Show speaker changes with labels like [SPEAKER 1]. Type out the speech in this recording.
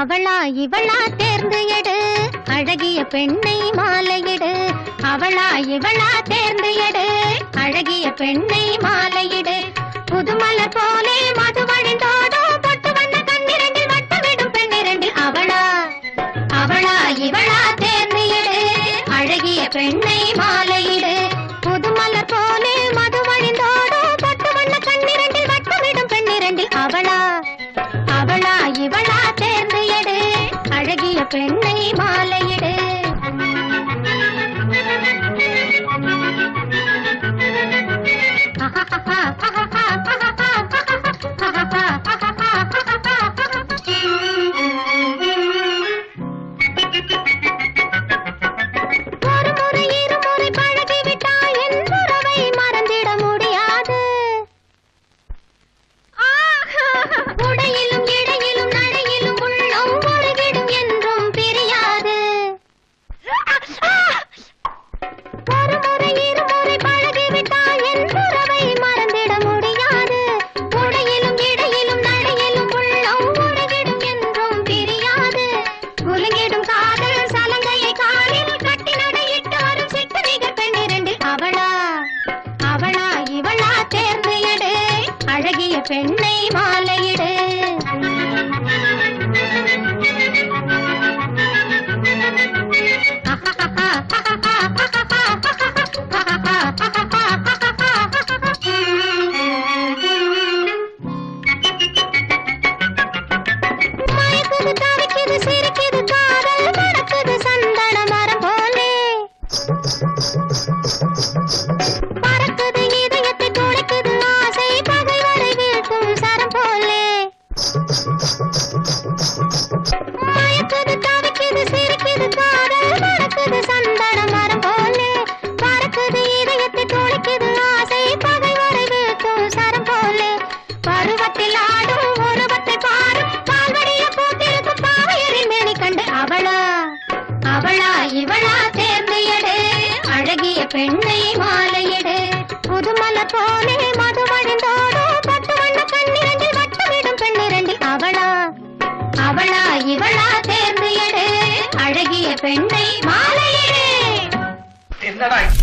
[SPEAKER 1] அவளா இவளா தேர்ந்து எடு அழகிய பெண்ணை மாலையிடு அவளா இவளா தேர்ந்து எடு அழகிய பெண்ணை மாலையிடு புதுமலர் போலே மது வழிந்தோடும் பொட்டு வண்ண கண்ணிரண்டில் வட்டமிடும் பெண்ணிரண்டில் அவளா அவளா இவளா தேர்ந்து எடு அழகிய பெண்ணை மாலையிடு புதுமலர் போலே மது வழிந்தோடும் பொட்டு வண்ண கண்ணிரண்டில் வட்டமிடும் பெண்ணிரண்டில் அவளா அவளா இவளா தேர்ந்து எடு அழகிய பெண்ணை மாலையிடு ஒரு முறை இருமுறை பழகிவிட்டால் என் உறவை மறந்திட முடியாது உடையிலும் இடையிலும் நடையிலும் உள்ளம் ஒருகிடும் என்றும் பிரியாது ஒரு முறை இருமுறை பழகிவிட்டால் என் உறவை மறந்திட முடியாது உடையிலும் இடையிலும் நடையிலும் உள்ளம் ஒருகிடும் என்றும் பிரியாது குலுங்கிடும் காதல் சலங்கையை காலில் கட்டி நடையிட்டு வரும் சிட்டு நிகர் பெண்ணிரண்டில் அவளா அவளா இவளா தேர்ந்து எடு அழகிய பெண்ணை மாலையிடு மயக்குது தவிக்குது சிரிக்குது காதல் மணக்குது சந்தன மரம் போலே பறக்குது இதயத்தை துளைக்குது ஆசை பகைவரை வீழ்த்தும் சரம் போலே மயக்குது தவிக்குது சிரிக்குது காதல் மணக்குது சந்தன மரம் போலே பறக்குது இதயத்தை துளைக்குது ஆசை பகைவரை வீழ்த்தும் சரம் போலே பருவத்தில் ஆடும் உருவத்தை பாரும் பால்வடிய பூத்திருக்கும் பாவையரின் மேனி கண்டு அவளா அவளா இவளா தேர்ந்து எடு அழகிய பெண்ணை மாலையிடு புதுமலர் போலே மது வழிந்தோடும் பட்டு வண்ண கண்ணிரண்டில் வட்டமிடும் பெண்ணிரண்டில் அவளா அவளா இவளா தேர்ந்து எடு அழகிய பெண்ணை மாலையிடு
[SPEAKER 2] என்னடா